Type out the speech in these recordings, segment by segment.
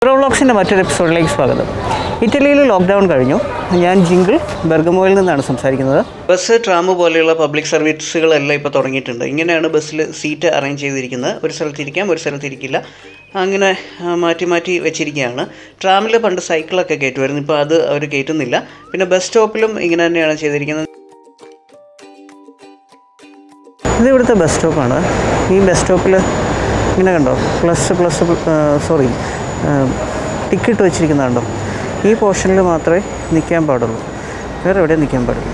വ്ളോഗ്സിൻ്റെ മറ്റൊരു എപ്പിസോഡിലേക്ക് സ്വാഗതം ഇറ്റലിയിൽ ലോക്ക്ഡൗൺ കഴിഞ്ഞു ഞാൻ ജിങ്കിൾ ബെർഗമോയിൽ നിന്നാണ് സംസാരിക്കുന്നത് ബസ് ട്രാം പോലെയുള്ള പബ്ലിക് സർവീസുകളെല്ലാം ഇപ്പോൾ തുടങ്ങിയിട്ടുണ്ട് ഇങ്ങനെയാണ് ബസ്സിൽ സീറ്റ് അറേഞ്ച് ചെയ്തിരിക്കുന്നത് ഒരു സ്ഥലത്തിരിക്കാം ഒരു സ്ഥലത്തിരിക്കില്ല അങ്ങനെ ആ, മാറ്റി മാറ്റി വെച്ചിരിക്കുകയാണ് ട്രാമിൽ പണ്ട് സൈക്കിളൊക്കെ കയറ്റുമായിരുന്നു ഇപ്പോൾ അത് അവർ കയറ്റുന്നില്ല പിന്നെ ബസ് സ്റ്റോപ്പിലും ഇങ്ങനെ തന്നെയാണ് ചെയ്തിരിക്കുന്നത് ഇത് ഇവിടുത്തെ ബസ് സ്റ്റോപ്പാണ് ഈ ബസ് സ്റ്റോപ്പിൽ ഇങ്ങനെ കണ്ടോ പ്ലസ് പ്ലസ് സോറി ടിക്കറ്റ് വെച്ചിരിക്കുന്നത് കണ്ടോ ഈ പോർഷനിൽ മാത്രമേ നിൽക്കാൻ പാടുള്ളൂ വേറെ എവിടെയും നിൽക്കാൻ പാടില്ല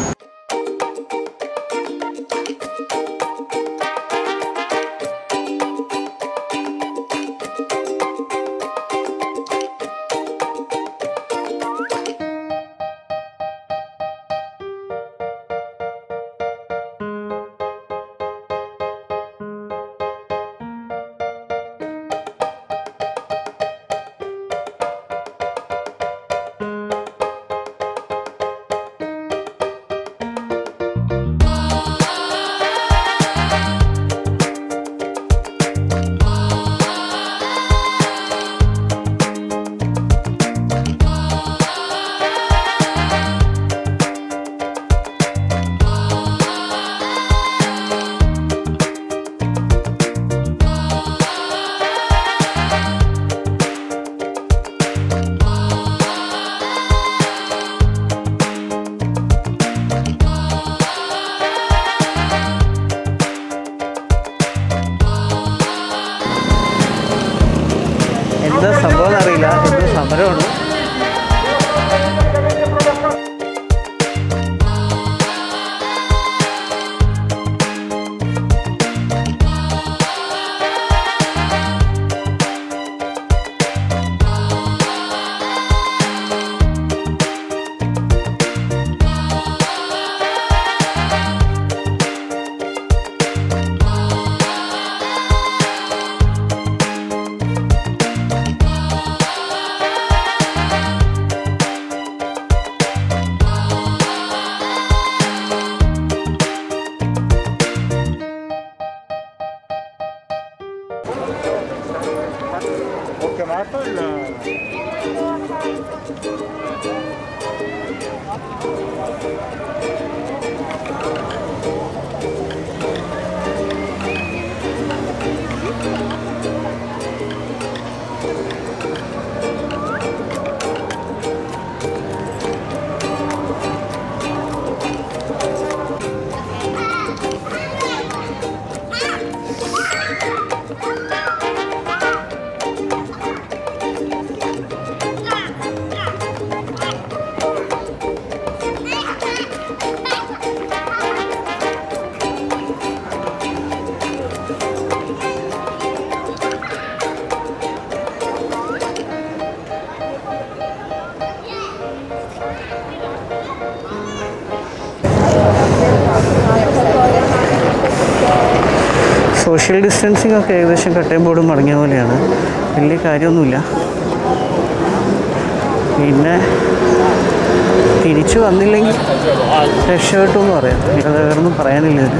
എന്താ സംഭവം എന്നറിയില്ല എന്തോ സമരമാണ് Ho chiamato il... social distancing ഒക്കെ ഏകദേശം കട്ടയും ബോർഡും മടങ്ങിയ പോലെയാണ് വലിയ കാര്യമൊന്നുമില്ല പിന്നെ തിരിച്ചു വന്നില്ലെങ്കിൽ രക്ഷപ്പെട്ടു എന്ന് പറയാം അത് വേറൊന്നും പറയാനില്ല ഇതിന്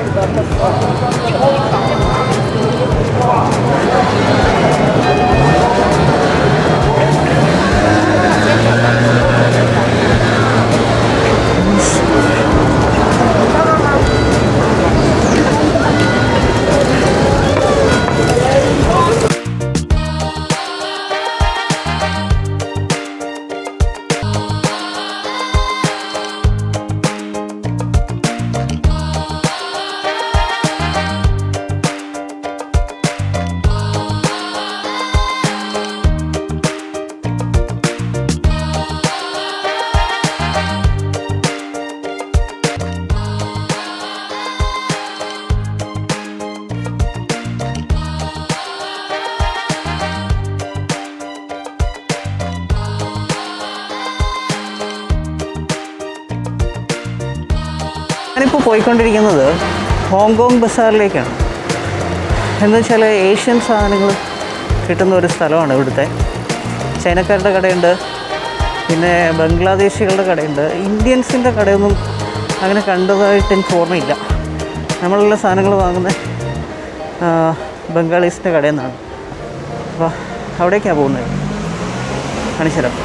ഞാനിപ്പോൾ പോയിക്കൊണ്ടിരിക്കുന്നത് ഹോങ്കോങ് ബസാറിലേക്കാണ് എന്ന് വെച്ചാൽ ഏഷ്യൻ സാധനങ്ങൾ കിട്ടുന്ന ഒരു സ്ഥലമാണ് ഇവിടുത്തെ ചൈനക്കാരുടെ കടയുണ്ട് പിന്നെ ബംഗ്ലാദേശികളുടെ കടയുണ്ട് ഇന്ത്യൻസിൻ്റെ കടയൊന്നും അങ്ങനെ കണ്ടതായിട്ട് എനിക്ക് ഓർമ്മയില്ല നമ്മളുള്ള സാധനങ്ങൾ വാങ്ങുന്ന ആ, ബംഗാളീസിൻ്റെ കടയിൽ നിന്നാണ് അപ്പോൾ അവിടേക്കാണ് പോകുന്നത് കാണിച്ചുതരാം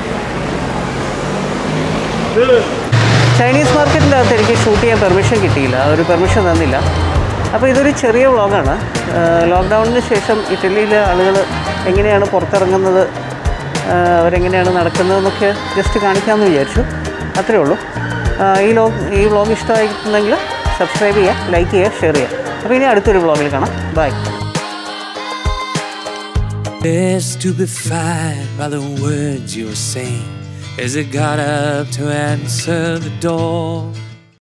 ചൈനീസ് മാർക്കറ്റിൻ്റെ അകത്ത് എനിക്ക് ഷൂട്ട് ചെയ്യാൻ പെർമിഷൻ കിട്ടിയില്ല ഒരു പെർമിഷൻ തന്നില്ല അപ്പോൾ ഇതൊരു ചെറിയ വ്ളോഗാണ് ലോക്ക്ഡൗണിന് ശേഷം ഇറ്റലിയിലെ ആളുകൾ എങ്ങനെയാണ് പുറത്തിറങ്ങുന്നത് ആ, അവരെങ്ങനെയാണ് നടക്കുന്നതെന്നൊക്കെ ജസ്റ്റ് കാണിക്കാമെന്ന് വിചാരിച്ചു അത്രേ ഉള്ളൂ ആ, ഈ ലോഗ് ഈ വ്ളോഗ് ഇഷ്ടമായിട്ടുണ്ടെങ്കിൽ സബ്സ്ക്രൈബ് ചെയ്യുക ലൈക്ക് ചെയ്യുക ഷെയർ ചെയ്യുക അപ്പോൾ ഇനി അടുത്തൊരു വ്ളോഗിൽ കാണാം bye They're stupefied by the words you were saying as they got up to answer the door.